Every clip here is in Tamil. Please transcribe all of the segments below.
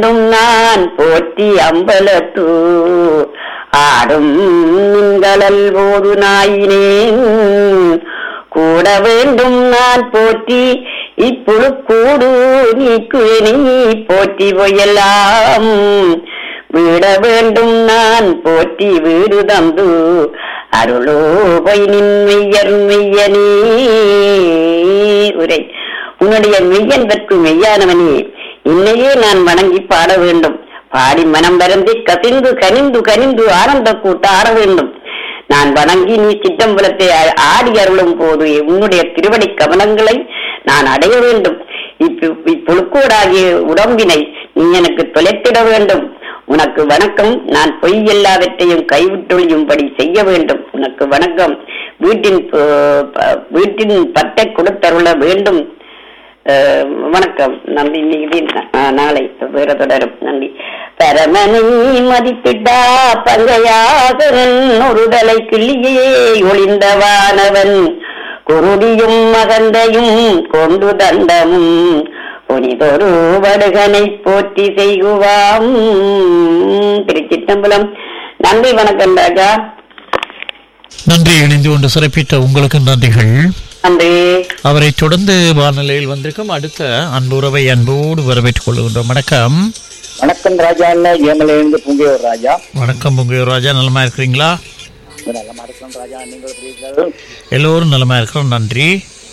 இன்னும் நான் போற்றி அம்பலத்து ஆடும் மின்களல் போது நாயினேன் கூட வேண்டும் நான் போற்றி இப்புழு கூடு நீக்குவேனி போற்றி பொய்யெல்லாம் விட வேண்டும் நான் போற்றி வீடு தந்து அருளோ பொய் நின்மையர் மெய்யனே உரை உன்னுடைய மெய்யன் பற்று மெய்யானவனே இன்னையே நான் வணங்கி பாட வேண்டும் பாடி மனம் வருந்தி கசிந்து கனிந்து கனிந்து ஆனந்த கூட்ட ஆட வேண்டும் நான் வணங்கி நீ சிற்றம்பலத்தை ஆ- ஆடி அருளும் போது உன்னுடைய திருவடி கவனங்களை நான் அடைய வேண்டும் இப்ப- இப்புழுக்கோடாகிய உடம்பினை நீ எனக்கு தொலைத்திட வேண்டும் உனக்கு வணக்கம் நான் பொய் எல்லாவற்றையும் கைவிட்டொழியும்படி செய்ய வேண்டும் உனக்கு வணக்கம் வீட்டின் ப- ப- வீட்டின் பட்டை கொடுத்தருள வேண்டும் அஹ், வணக்கம் நன்றி இன்னைக்கு அஹ், நாளை வேற தொடரும் நன்றி பரமனை மதிப்பிட்டா பங்கையாசகன் ஒருதலை கிள்ளியே ஒளிந்தவானவன் குருடியும் மகந்தையும் கொண்டு தண்டமும் புனிதொரு வடுகனை போற்றி செய்குவாம் திருச்சிட்டம்பலம் நன்றி வணக்கம் ராஜா நன்றி இணைந்து கொண்டு சிறப்பித்த உங்களுக்கு நன்றிகள் நன்றி அவரை தொடர்ந்து வானொலியில் வந்திருக்கும் அடுத்த அன்புறவை அன்போடு வரவேற்றுக் கொள்கின்றோம் வணக்கம் வணக்கம் ராஜா அண்ணா ஏமலையிலிருந்து பூங்கையூர் ராஜா வணக்கம் உங்க ராஜா நலமா இருக்கிறீங்களா நல்ல இருக்கிறோம் ராஜா நீங்கள் எப்படி இருக்கிறீர்கள்? எல்லோரும் நலமா இருக்கிறோம் நன்றி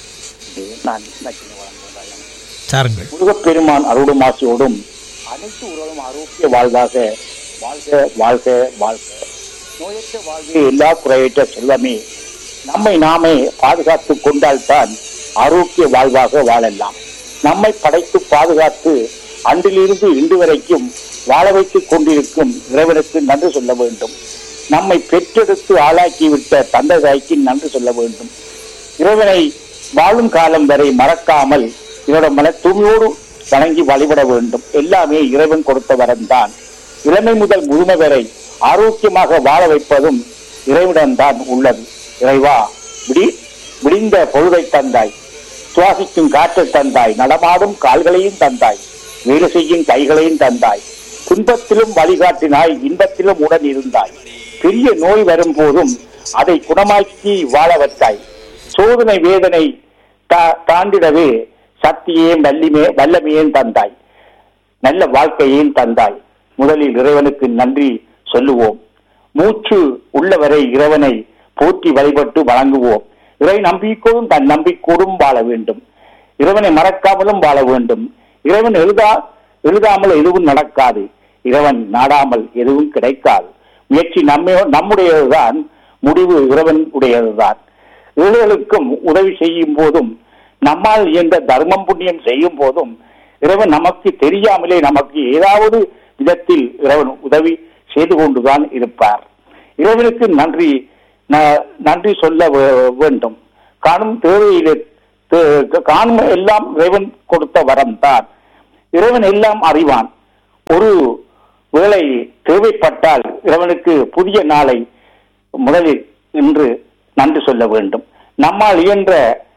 நான் நச்சினை வழங்குகிறேன் ராஜா. சாருங்கள் முருகப்பெருமான் அருளும் ஆசையோடும் அனைத்து உறவும் ஆரோக்கிய வாழ்வாக வாழ்க வாழ்க வாழ்க நோயற்ற வாழ்வே எல்லா குறையற்ற செல்வமே நம்மை நாமே பாதுகாத்து கொண்டால்தான் ஆரோக்கிய வாழ்வாக வாழலாம் நம்மை படைத்து பாதுகாத்து அன்றிலிருந்து இன்று வரைக்கும் வாழ வைத்துக் கொண்டிருக்கும் இறைவனுக்கு நன்றி சொல்ல வேண்டும் நம்மை பெற்றெடுத்து ஆளாக்கிவிட்ட தந்தை தாய்க்கு நன்றி சொல்ல வேண்டும் இறைவனை வாழும் காலம் வரை மறக்காமல் இவரோட மன தூய்மையோடு வணங்கி வழிபட வேண்டும் எல்லாமே இறைவன் கொடுத்த வரம்தான் இளமை முதல் முதுமை வரை ஆரோக்கியமாக வாழ வைப்பதும் இறைவனிடம்தான் உள்ளது இறைவா விடி விடிந்த பொழுதை தந்தாய் சுவாசிக்கும் காற்றை தந்தாய் நடமாடும் கால்களையும் தந்தாய் வேலை செய்யும் கைகளையும் தந்தாய் துன்பத்திலும் வழிகாட்டினாய் இன்பத்திலும் உடன் இருந்தாய் பெரிய நோய் வரும் போதும் அதை குணமாக்கி வாழ வைத்தாய் சோதனை வேதனை தா- தாண்டிடவே சக்தியையும் வல்லிமே வல்லமையையும் தந்தாய் நல்ல வாழ்க்கையையும் தந்தாய் முதலில் இறைவனுக்கு நன்றி சொல்லுவோம் மூச்சு உள்ளவரை இறைவனை போற்றி வழிபட்டு வணங்குவோம் இறை நம்பிக்கையோடும் தன் நம்பிக்கையோடும் வாழ வேண்டும் இறைவனை மறக்காமலும் வாழ வேண்டும் இறைவன் எழுதா எழுதாமல் எதுவும் நடக்காது இறைவன் நாடாமல் எதுவும் கிடைக்காது முயற்சி நம்மை நம்முடையதுதான் முடிவு இறைவன் உடையதுதான் இவர்களுக்கும் உதவி செய்யும் போதும் நம்மால் இயன்ற தர்மம் புண்ணியம் செய்யும் போதும் இறைவன் நமக்கு தெரியாமலே நமக்கு ஏதாவது விதத்தில் இறைவன் உதவி செய்து கொண்டுதான் இருப்பார் இறைவனுக்கு நன்றி ந- நன்றி சொல்ல வே- வேண்டும் காணும் தேவையிலே தே- காணும் எல்லாம் இறைவன் கொடுத்த வரம் தான் இறைவன் எல்லாம் அறிவான் ஒரு வேளை தேவைப்பட்டால் இறைவனுக்கு புதிய நாளை முதலில் இன்று நன்றி சொல்ல வேண்டும் நம்மால் இயன்ற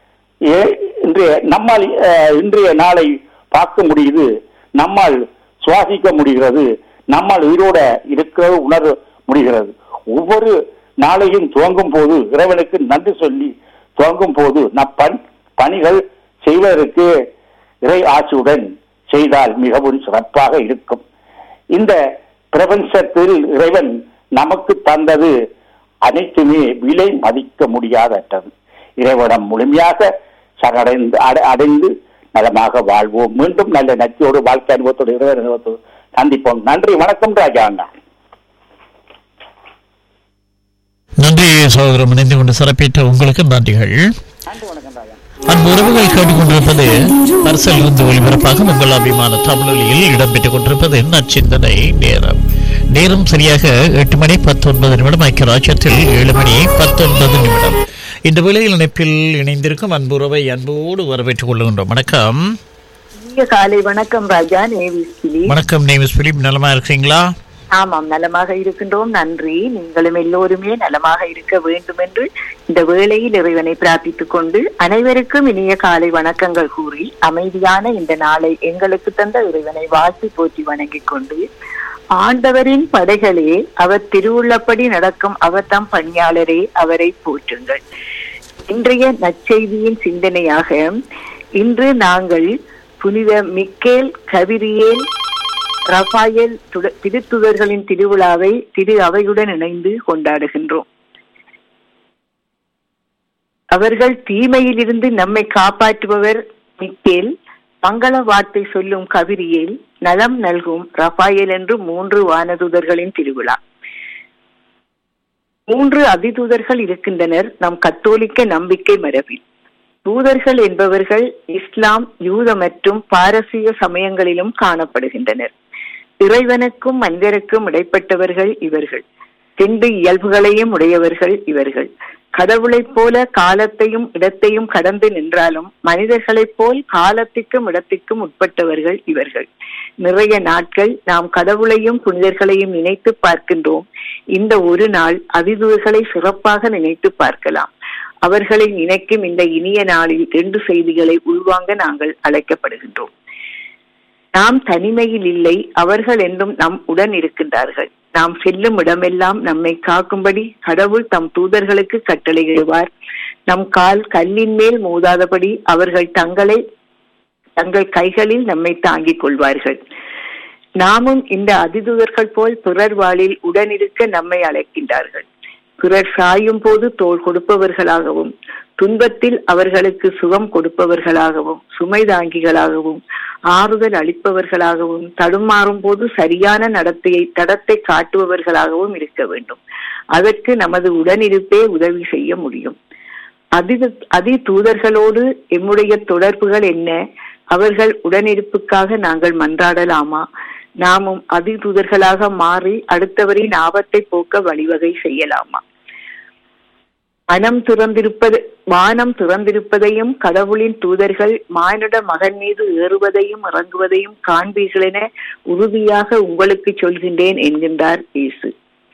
ஏ- இன்றைய நம்மால் அஹ், இன்றைய நாளை பார்க்க முடியுது நம்மால் சுவாசிக்க முடிகிறது நம்மால் உயிரோட இருக்கிற உணர முடிகிறது ஒவ்வொரு நாளையும் துவங்கும் போது இறைவனுக்கு நன்றி சொல்லி துவங்கும் போது நம் பண் பணிகள் செய்வதற்கு இறை ஆட்சியுடன் செய்தால் மிகவும் சிறப்பாக இருக்கும் இந்த பிரபஞ்சத்தில் இறைவன் நமக்கு தந்தது அனைத்துமே விலை மதிக்க முடியாதற்றது இறைவனம் முழுமையாக சரணடைந்து அடை- அடைந்து நலமாக வாழ்வோம் மீண்டும் நல்ல நச்சியோடு வாழ்க்கை அனுபவத்தோடு இறைவன் அனுபவத்தோடு சந்திப்போம் நன்றி வணக்கம் ராஜா அண்ணா நன்றி சகோதரம் இணைந்து கொண்டு சிறப்பித்த உங்களுக்கு நன்றிகள் நன்றி வணக்கம் ராஜா அன்பு உறவுகள் கேட்டுக்கொண்டிருப்பது அரசியல் இருந்து ஒளிபரப்பாக உங்கள் அபிமான தமிழொலியில் இடம்பெற்றுக் கொண்டிருப்பது நச்சிந்தனை நேரம் நேரம் சரியாக எட்டு மணி பத்தொன்பது நிமிடம் ஐக்கிய ராஜ்யத்தில் ஏழு மணி பத்தொன்பது நிமிடம் இந்த வேளையில் இணைப்பில் இணைந்திருக்கும் அன்புறவை அன்போடு வரவேற்றுக் கொள்கின்றோம் வணக்கம் இனிய காலை வணக்கம் ராஜா நேவிஸ் கிளி வணக்கம் நேமிஸ் பிலிப் நலமா இருக்கிறீங்களா ஆமாம் நலமாக இருக்கின்றோம் நன்றி நீங்களும் எல்லோருமே நலமாக இருக்க வேண்டும் என்று இந்த வேளையில் இறைவனை பிரார்த்தித்துக் கொண்டு அனைவருக்கும் இனிய காலை வணக்கங்கள் கூறி அமைதியான இந்த நாளை எங்களுக்கு தந்த இறைவனை வாழ்த்தி போற்றி வணங்கிக் கொண்டு ஆண்டவரின் படைகளே அவர் திருவுள்ளப்படி நடக்கும் அவர் தம் பணியாளரே அவரை போற்றுங்கள் இன்றைய நற்செய்தியின் சிந்தனையாக இன்று நாங்கள் புனித மிக்கேல் கவிரியேல் ரஃபாயல் துட- திருத்துதர்களின் திருவிழாவை திரு அவையுடன் இணைந்து கொண்டாடுகின்றோம் அவர்கள் தீமையிலிருந்து நம்மை காப்பாற்றுபவர் மிக்கேல் மங்கள வார்த்தை சொல்லும் கவிரியேல் நலம் நல்கும் ரஃபாயல் என்று மூன்று வானதூதர்களின் திருவிழா மூன்று அதிதூதர்கள் இருக்கின்றனர் நம் கத்தோலிக்க நம்பிக்கை மரபில் தூதர்கள் என்பவர்கள் இஸ்லாம் யூத மற்றும் பாரசீக சமயங்களிலும் காணப்படுகின்றனர் இறைவனுக்கும் மனிதருக்கும் இடைப்பட்டவர்கள் இவர்கள் ரெண்டு இயல்புகளையும் உடையவர்கள் இவர்கள் கடவுளைப் போல காலத்தையும் இடத்தையும் கடந்து நின்றாலும் மனிதர்களைப் போல் காலத்திற்கும் இடத்திற்கும் உட்பட்டவர்கள் இவர்கள் நிறைய நாட்கள் நாம் கடவுளையும் புனிதர்களையும் நினைத்து பார்க்கின்றோம் இந்த ஒரு நாள் அதிதூர்களை சிறப்பாக நினைத்து பார்க்கலாம் அவர்களை நினைக்கும் இந்த இனிய நாளில் ரெண்டு செய்திகளை உள்வாங்க நாங்கள் அழைக்கப்படுகின்றோம் நாம் தனிமையில் இல்லை அவர்கள் என்றும் நம் உடன் இருக்கின்றார்கள் நாம் செல்லும் இடமெல்லாம் நம்மை காக்கும்படி கடவுள் தம் தூதர்களுக்கு கட்டளையிடுவார் நம் கால் கல்லின் மேல் மோதாதபடி அவர்கள் தங்களை தங்கள் கைகளில் நம்மை தாங்கிக் கொள்வார்கள் நாமும் இந்த அதிதூதர்கள் போல் பிறர் வாழில் உடனிருக்க நம்மை அழைக்கின்றார்கள் பிறர் சாயும் போது தோள் கொடுப்பவர்களாகவும் துன்பத்தில் அவர்களுக்கு சுகம் கொடுப்பவர்களாகவும் சுமை தாங்கிகளாகவும் ஆறுதல் அளிப்பவர்களாகவும் தடுமாறும் போது சரியான நடத்தையை தடத்தை காட்டுபவர்களாகவும் இருக்க வேண்டும் அதற்கு நமது உடனிருப்பே உதவி செய்ய முடியும் அதி அதி தூதர்களோடு எம்முடைய தொடர்புகள் என்ன அவர்கள் உடனிருப்புக்காக நாங்கள் மன்றாடலாமா நாமும் அதி தூதர்களாக மாறி அடுத்தவரின் ஆபத்தை போக்க வழிவகை செய்யலாமா மனம் திறந்திருப்பது வானம் திறந்திருப்பதையும் கடவுளின் தூதர்கள் மானிட மகன் மீது ஏறுவதையும் இறங்குவதையும் காண்பீர்கள் என உறுதியாக உங்களுக்கு சொல்கின்றேன் என்கின்றார் இயேசு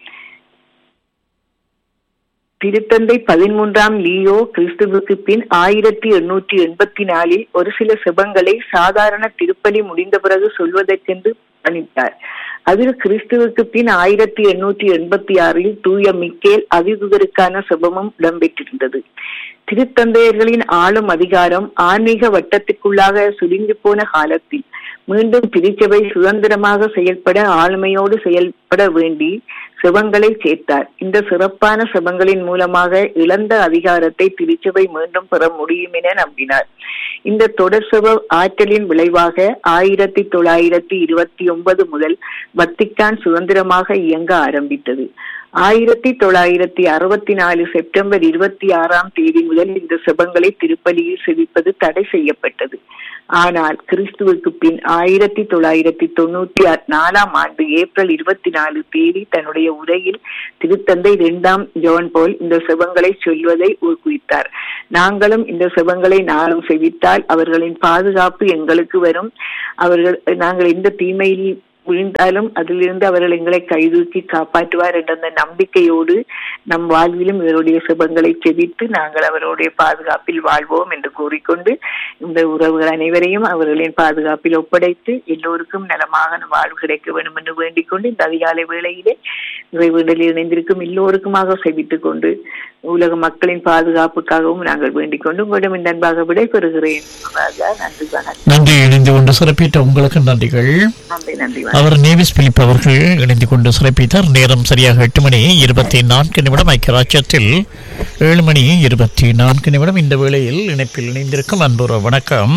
திருத்தந்தை பதிமூன்றாம் லியோ கிறிஸ்துவுக்கு பின் ஆயிரத்தி எண்ணூற்றி எண்பத்தி நாலில் ஒரு சில செபங்களை சாதாரண திருப்பலி முடிந்த பிறகு சொல்வதற்கென்று பணித்தார் அதில் கிறிஸ்துவுக்கு பின் ஆயிரத்தி எண்ணூற்றி எண்பத்தி ஆறில் தூய மிக்கேல் அதிதுதருக்கான செபமும் இடம்பெற்றிருந்தது திருத்தந்தையர்களின் ஆளும் அதிகாரம் ஆன்மீக வட்டத்திற்குள்ளாக சுருங்கி போன காலத்தில் மீண்டும் திருச்சபை சுதந்திரமாக செயல்பட ஆளுமையோடு செயல்பட வேண்டி செபங்களை சேர்த்தார் இந்த சிறப்பான செபங்களின் மூலமாக இழந்த அதிகாரத்தை திருச்சபை மீண்டும் பெற முடியும் என நம்பினார் இந்த தொடர் செப ஆற்றலின் விளைவாக ஆயிரத்தி தொள்ளாயிரத்தி இருபத்தி ஒன்பது முதல் வத்திக்கான் சுதந்திரமாக இயங்க ஆரம்பித்தது ஆயிரத்தி தொள்ளாயிரத்தி அறுபத்தி நாலு செப்டம்பர் இருபத்தி ஆறாம் தேதி முதல் இந்த செபங்களை திருப்பலியில் செவிப்பது தடை செய்யப்பட்டது ஆனால் கிறிஸ்துவுக்கு பின் ஆயிரத்தி தொள்ளாயிரத்தி தொண்ணூத்தி நாலாம் ஆண்டு ஏப்ரல் இருபத்தி நாலு தேதி தன்னுடைய உரையில் திருத்தந்தை இரண்டாம் ஜோன் போல் இந்த செபங்களை சொல்வதை ஊக்குவித்தார் நாங்களும் இந்த செபங்களை நாளும் செவித்தால் அவர்களின் பாதுகாப்பு எங்களுக்கு வரும் அவர்கள் நாங்கள் எந்த தீமையில் விழுந்தாலும் அதிலிருந்து அவர்கள் எங்களை கைதூக்கி காப்பாற்றுவார் என்ற அந்த நம்பிக்கையோடு நம் வாழ்விலும் இவருடைய சுபங்களை செவித்து நாங்கள் அவருடைய பாதுகாப்பில் வாழ்வோம் என்று கூறிக்கொண்டு இந்த உறவுகள் அனைவரையும் அவர்களின் பாதுகாப்பில் ஒப்படைத்து எல்லோருக்கும் நலமாக வாழ்வு கிடைக்க வேண்டும் என்று வேண்டிக் கொண்டு இந்த அதிகாலை வேளையிலே இறைவீடலில் இணைந்திருக்கும் எல்லோருக்குமாக செவித்துக் கொண்டு உலக மக்களின் பாதுகாப்புக்காகவும் நாங்கள் வேண்டிக் கொண்டு உங்களிடம் இந்த அன்பாக விடைபெறுகிறேன் ராஜா நன்றி வணக்கம் நன்றி இணைந்து கொண்டு சிறப்பித்த உங்களுக்கு நன்றிகள் நன்றி நன்றி வணக்கம் அவர் நேவிஸ் பிலிப் அவர்கள் இணைந்து கொண்டு சிறப்பித்தார் நேரம் சரியாக எட்டு மணி இருபத்தி நான்கு நிமிடம் ஐக்கியராட்சத்தில் ஏழு மணி இருபத்தி நான்கு நிமிடம் இந்த வேளையில் இணைப்பில் இணைந்திருக்கும் அன்புற வணக்கம்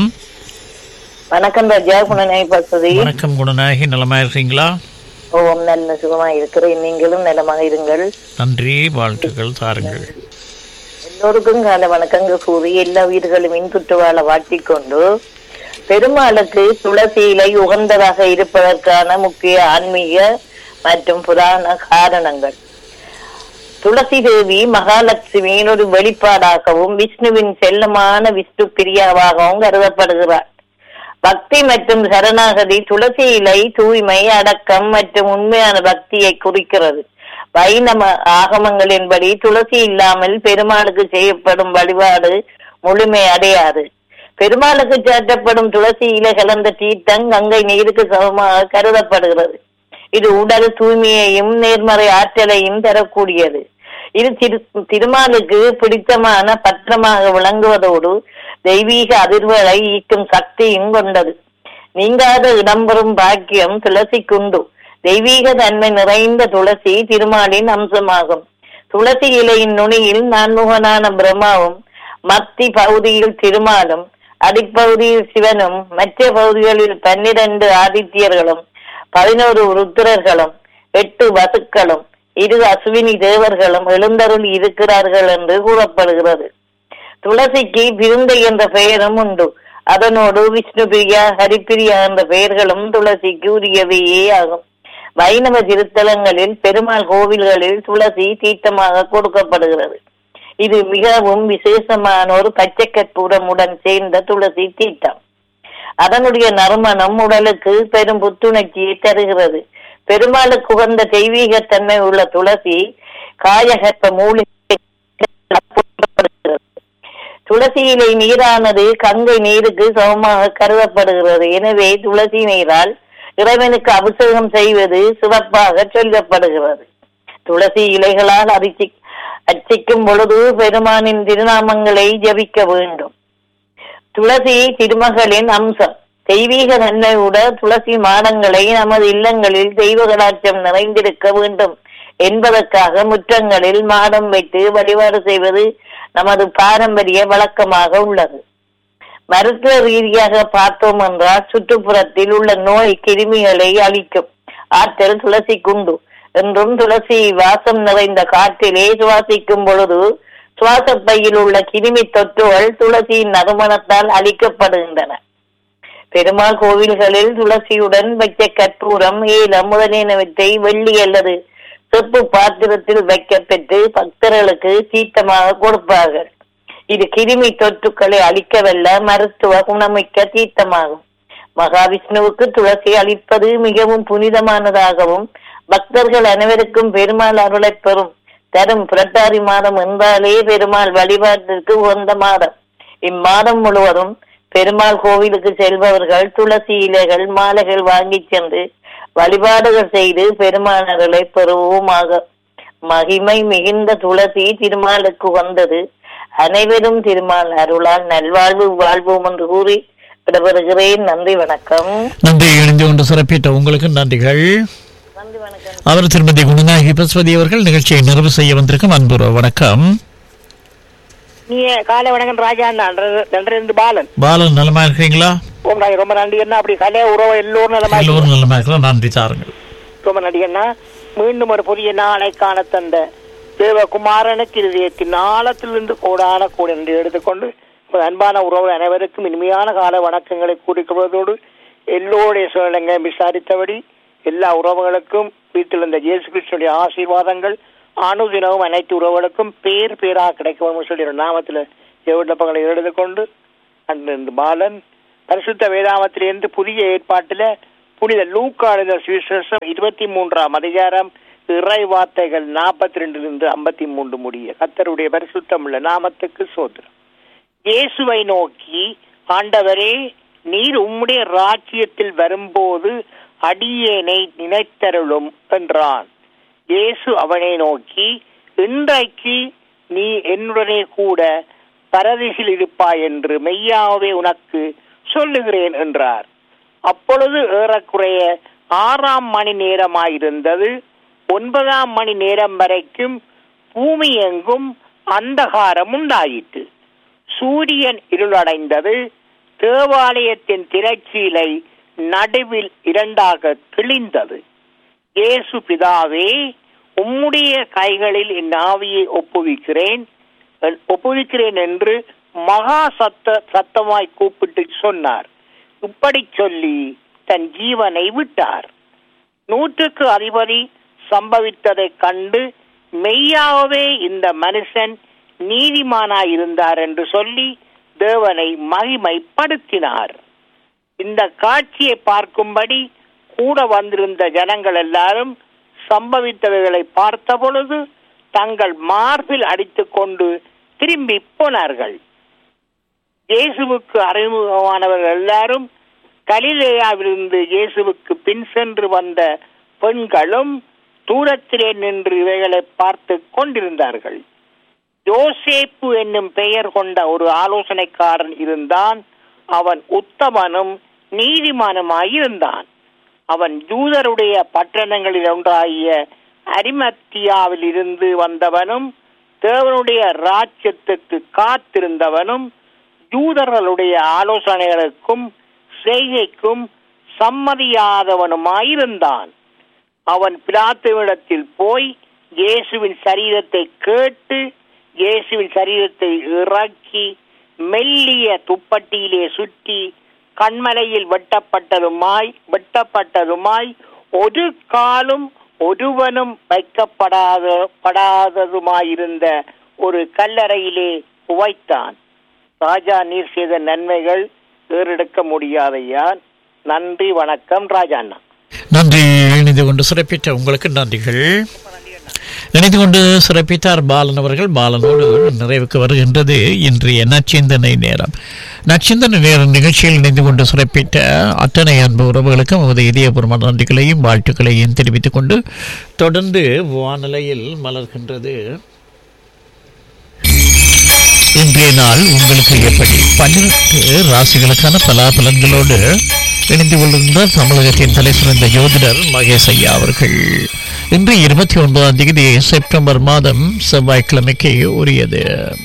வணக்கம் ராஜா குணநாய பசுதி வணக்கம் குணநாயகி நலமா இருக்கீங்களா ஓம் நல்ல சுகமா இருக்கிறேன் நீங்களும் நலமாக இருங்கள் நன்றி வாழ்த்துக்கள் தாருங்கள் எல்லோருக்கும் கால வணக்கங்கள் கூறி எல்லா உயிர்களும் இன்புற்று வாழ வாழ்த்திக் கொண்டு பெருமாளுக்கு துளசி இலை உகந்ததாக இருப்பதற்கான முக்கிய ஆன்மீக மற்றும் புராண காரணங்கள் துளசி தேவி மகாலட்சுமியின் ஒரு வெளிப்பாடாகவும் விஷ்ணுவின் செல்லமான விஷ்ணு பிரியாவாகவும் கருதப்படுகிறார் பக்தி மற்றும் சரணாகதி துளசி இலை தூய்மை அடக்கம் மற்றும் உண்மையான பக்தியை குறிக்கிறது வைணவ ஆகமங்களின்படி துளசி இல்லாமல் பெருமாளுக்கு செய்யப்படும் வழிபாடு முழுமை அடையாது பெருமாளுக்கு சாற்றப்படும் துளசி இலை கலந்த தீர்த்தம் கங்கை நீருக்கு சமமாக கருதப்படுகிறது இது உடல் தூய்மையையும் நேர்மறை ஆற்றலையும் தரக்கூடியது இது திரு திருமாலுக்கு பிடித்தமான பத்திரமாக விளங்குவதோடு தெய்வீக அதிர்வுகளை ஈர்க்கும் சக்தியும் கொண்டது நீங்காத இடம்பெறும் பாக்கியம் துளசிக்குண்டு தெய்வீக தன்மை நிறைந்த துளசி திருமாலின் அம்சமாகும் துளசி இலையின் நுனியில் நான்முகனான பிரம்மாவும் மத்தி பகுதியில் திருமாலும் அடிப்பகுதியில் சிவனும் மற்ற பகுதிகளில் பன்னிரண்டு ஆதித்யர்களும் பதினோரு ருத்திரர்களும் எட்டு வசுக்களும் இரு அஸ்வினி தேவர்களும் எழுந்தருள் இருக்கிறார்கள் என்று கூறப்படுகிறது துளசிக்கு பிருந்தை என்ற பெயரும் உண்டு அதனோடு விஷ்ணுபிரியா ஹரிப்பிரியா என்ற பெயர்களும் துளசிக்கு உரியவையே ஆகும் வைணவ திருத்தலங்களில் பெருமாள் கோவில்களில் துளசி தீர்த்தமாக கொடுக்கப்படுகிறது இது மிகவும் விசேஷமான ஒரு பச்சை கற்பூரமுடன் சேர்ந்த துளசி தீர்த்தம் அதனுடைய நறுமணம் உடலுக்கு பெரும் புத்துணர்ச்சியை தருகிறது பெருமாளுக்கு உகந்த தெய்வீகத்தன்மை உள்ள துளசி காயகற்ப மூலிகை துளசி இலை நீரானது கங்கை நீருக்கு சமமாக கருதப்படுகிறது எனவே துளசி நீரால் இறைவனுக்கு அபிஷேகம் செய்வது சிறப்பாக சொல்லப்படுகிறது துளசி இலைகளால் அரிசி அர்ச்சிக்கும் பொழுது பெருமானின் திருநாமங்களை ஜபிக்க வேண்டும் துளசி திருமகளின் அம்சம் தெய்வீக நன்மையுட துளசி மாடங்களை நமது இல்லங்களில் தெய்வ கடாட்சம் நிறைந்திருக்க வேண்டும் என்பதற்காக முற்றங்களில் மாடம் வைத்து வழிபாடு செய்வது நமது பாரம்பரிய வழக்கமாக உள்ளது மருத்துவ ரீதியாக பார்த்தோம் என்றால் சுற்றுப்புறத்தில் உள்ள நோய் கிருமிகளை அழிக்கும் ஆற்றல் துளசி குண்டு என்றும் துளசி வாசம் நிறைந்த காற்றிலே சுவாசிக்கும் பொழுது சுவாச பையில் உள்ள கிருமி தொற்றுகள் துளசியின் நறுமணத்தால் அழிக்கப்படுகின்றன பெருமாள் கோவில்களில் துளசியுடன் வைக்க கற்பூரம் ஏலம் முதலியனவற்றை வெள்ளி அல்லது செப்பு பாத்திரத்தில் வைக்கப்பெற்று பக்தர்களுக்கு தீர்த்தமாக கொடுப்பார்கள் இது கிருமி தொற்றுக்களை அழிக்கவல்ல மருத்துவ குணமிக்க தீர்த்தமாகும் மகாவிஷ்ணுவுக்கு துளசி அளிப்பது மிகவும் புனிதமானதாகவும் பக்தர்கள் அனைவருக்கும் பெருமாள் அருளை பெறும் தரும் புரட்டாதி மாதம் என்றாலே பெருமாள் வழிபாட்டிற்கு உகந்த மாதம் இம்மாதம் முழுவதும் பெருமாள் கோவிலுக்கு செல்பவர்கள் துளசி இலைகள் மாலைகள் வாங்கி சென்று வழிபாடுகள் செய்து பெருமாள் அருளை பெறுவோமாக மகிமை மிகுந்த துளசி திருமாலுக்கு வந்தது அனைவரும் திருமால் அருளால் நல்வாழ்வு வாழ்வோம் என்று கூறி விடைபெறுகிறேன் நன்றி வணக்கம் நன்றி இணைந்து கொண்டு சிறப்பித்த உங்களுக்கு நன்றிகள் நன்றி வணக்கம் அவர் திருமதி குணநாயகி பசுபதி அவர்கள் நிகழ்ச்சியை நிறைவு செய்ய வந்திருக்கும் அன்புறவு வணக்கம் நீ காலை வணக்கம் ராஜா நன்றி ரெண்டு பாலன் பாலன் நலமா இருக்கிறீங்களா ஓம் ராய் ரொம்ப நன்றி என்ன அப்படி கலை உறவு எல்லோரும் நலமா எல்லோரும் நலமா இருக்கலாம் நன்றி தாருங்கள் ரொம்ப நன்றி அண்ணா மீண்டும் ஒரு புதிய நாளை காண தந்த தேவகுமாரனுக்கு இருதயத்தின் ஆழத்திலிருந்து கோடான கோடி என்று எடுத்துக்கொண்டு உங்கள் அன்பான உறவு அனைவருக்கும் இனிமையான கால வணக்கங்களை கூறிக்கொள்வதோடு எல்லோருடைய சூழ்நிலைகளை விசாரித்தபடி எல்லா உறவுகளுக்கும் வீட்டில் இருந்த இயேசு கிறிஸ்துடைய ஆசீர்வாதங்கள் அனுதினமும் அனைத்து உறவுகளுக்கும் பேர் பேராக கிடைக்கும் சொல்லி ஒரு நாமத்தில் விண்ணப்பங்களை எழுதிக்கொண்டு அந்த இந்த பாலன் பரிசுத்த வேதாமத்திலிருந்து புதிய ஏற்பாட்டில புனித லூக்கா எழுத சுவிசேஷம் இருபத்தி மூன்றாம் அதிகாரம் இறை வார்த்தைகள் நாற்பத்தி ரெண்டிலிருந்து ஐம்பத்தி மூன்று முடிய கத்தருடைய பரிசுத்தம் உள்ள நாமத்துக்கு சோதரம் இயேசுவை நோக்கி ஆண்டவரே நீர் உம்முடைய ராஜ்யத்தில் வரும்போது அடியேனை நினைத்தருளும் என்றான் இயேசு அவனை நோக்கி இன்றைக்கு நீ என்னுடனே கூட பரதிசில் இருப்பாய் என்று மெய்யாவே உனக்கு சொல்லுகிறேன் என்றார் அப்பொழுது ஏறக்குறைய ஆறாம் மணி நேரமாயிருந்தது ஒன்பதாம் மணி நேரம் வரைக்கும் பூமி எங்கும் அந்தகாரம் உண்டாயிற்று சூரியன் இருளடைந்தது தேவாலயத்தின் திரைச்சீலை நடுவில் இரண்டாக கிழிந்தது இயேசு பிதாவே உம்முடைய கைகளில் என் ஆவியை ஒப்புவிக்கிறேன் ஒப்புவிக்கிறேன் என்று மகா சத்த சத்தமாய் கூப்பிட்டு சொன்னார் இப்படி சொல்லி தன் ஜீவனை விட்டார் நூற்றுக்கு அதிபதி சம்பவித்ததைக் கண்டு மெய்யாகவே இந்த மனுஷன் நீதிமானாயிருந்தார் என்று சொல்லி தேவனை மகிமைப்படுத்தினார் இந்த காட்சியை பார்க்கும்படி கூட வந்திருந்த ஜனங்கள் எல்லாரும் சம்பவித்தவைகளை பார்த்த பொழுது தங்கள் மார்பில் அடித்துக் கொண்டு திரும்பி போனார்கள் இயேசுவுக்கு அறிமுகமானவர்கள் எல்லாரும் கலிலேயாவிலிருந்து இயேசுவுக்கு பின் சென்று வந்த பெண்களும் தூரத்திலே நின்று இவைகளை பார்த்து கொண்டிருந்தார்கள் யோசேப்பு என்னும் பெயர் கொண்ட ஒரு ஆலோசனைக்காரன் இருந்தான் அவன் உத்தமனும் நீதிமானுமாயிருந்தான் அவன் யூதருடைய பட்டணங்களில் ஒன்றாகிய அரிமத்தியாவில் இருந்து வந்தவனும் தேவனுடைய ராஜ்யத்துக்கு காத்திருந்தவனும் யூதர்களுடைய ஆலோசனைகளுக்கும் செய்கைக்கும் சம்மதியாதவனுமாயிருந்தான் அவன் பிலாத்துவிடத்தில் போய் இயேசுவின் சரீரத்தை கேட்டு இயேசுவின் சரீரத்தை இறக்கி மெல்லிய துப்பட்டியிலே சுற்றி கண்மலையில் வெட்டப்பட்டதுமாய் வெட்டப்பட்டதுமாய் ஒரு காலும் ஒருவனும் வைக்கப்படாத படாததுமாயிருந்த ஒரு கல்லறையிலே புவைத்தான் ராஜா நீர் செய்த நன்மைகள் ஏறெடுக்க முடியாதையா நன்றி வணக்கம் ராஜா அண்ணா நன்றி இணைந்து கொண்டு சிறப்பித்த உங்களுக்கு நன்றிகள் இணைந்து கொண்டு சிறப்பித்தார் பாலன் அவர்கள் பாலனோடு நிறைவுக்கு வருகின்றது இன்றைய நச்சிந்தனை நேரம் நச்சிந்தனை நேரம் நிகழ்ச்சியில் இணைந்து கொண்டு சிறப்பித்த அத்தனை அன்பு உறவுகளுக்கும் நமது இதயபூர்வமான நன்றிகளையும் வாழ்த்துக்களையும் தெரிவித்துக் கொண்டு தொடர்ந்து வானிலையில் மலர்கின்றது இன்றைய நாள் உங்களுக்கு எப்படி பன்னிரண்டு ராசிகளுக்கான பலாபலன்களோடு இணைந்து கொள்கின்ற தமிழகத்தின் தலை சிறந்த ஜோதிடர் மகேஷ் ஐயா அவர்கள் இன்று இருபத்தி ஒன்பதாம் தேதி செப்டம்பர் மாதம் செவ்வாய்க்கிழமைக்கு உரியது